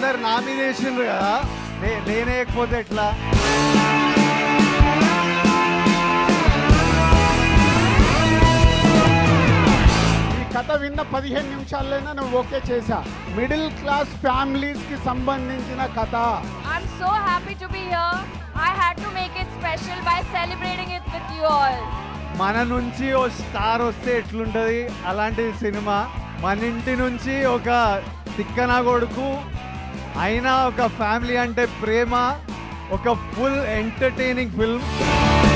అందరు నా మీద వేసిండ్రు కదా నే- నేనేయకపోతే ఎట్లా ఈ కథ విన్న పదిహేను నిమిషాల్లోనే నువ్వు ఓకే చేశా మిడిల్ క్లాస్ ఫ్యామిలీస్ కి సంబంధించిన కథ I'm so happy to be here. I had to make it special by celebrating it with you all. మన నుంచి ఓ స్టార్ వస్తే ఎట్లుంటుంది అలాంటి సినిమా మన ఇంటి నుంచి ఒక తిక్కన కొడుకు అయినా ఒక ఫ్యామిలీ అంటే ప్రేమ ఒక ఫుల్ ఎంటర్టైనింగ్ ఫిల్మ్